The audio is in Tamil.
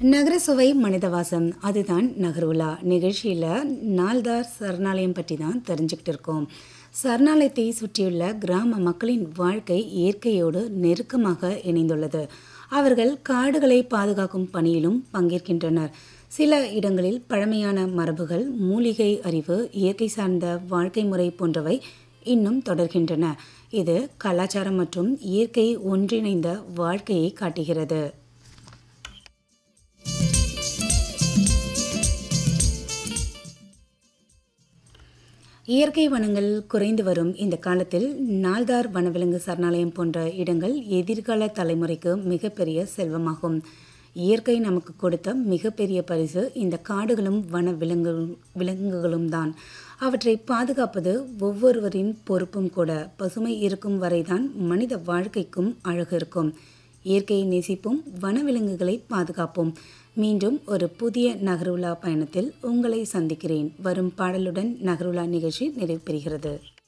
நகர சுவை மனிதவாசம் அதுதான் நகர்வுலா நிகழ்ச்சியில் நால்தார் சரணாலயம் பற்றி தான் தெரிஞ்சுக்கிட்டு இருக்கோம் சரணாலயத்தை சுற்றியுள்ள கிராம மக்களின் வாழ்க்கை இயற்கையோடு நெருக்கமாக இணைந்துள்ளது அவர்கள் காடுகளை பாதுகாக்கும் பணியிலும் பங்கேற்கின்றனர் சில இடங்களில் பழமையான மரபுகள் மூலிகை அறிவு இயற்கை சார்ந்த வாழ்க்கை முறை போன்றவை இன்னும் தொடர்கின்றன இது கலாச்சாரம் மற்றும் இயற்கை ஒன்றிணைந்த வாழ்க்கையை காட்டுகிறது இயற்கை வனங்கள் குறைந்து வரும் இந்த காலத்தில் நால்தார் வனவிலங்கு சரணாலயம் போன்ற இடங்கள் எதிர்கால தலைமுறைக்கு மிகப்பெரிய செல்வமாகும் இயற்கை நமக்கு கொடுத்த மிகப்பெரிய பரிசு இந்த காடுகளும் வன விலங்கு விலங்குகளும் தான் அவற்றை பாதுகாப்பது ஒவ்வொருவரின் பொறுப்பும் கூட பசுமை இருக்கும் வரைதான் மனித வாழ்க்கைக்கும் அழகு இருக்கும் இயற்கையை நேசிப்போம் வனவிலங்குகளை பாதுகாப்போம் மீண்டும் ஒரு புதிய நகருலா பயணத்தில் உங்களை சந்திக்கிறேன் வரும் பாடலுடன் நகருலா நிகழ்ச்சி நிறைவு பெறுகிறது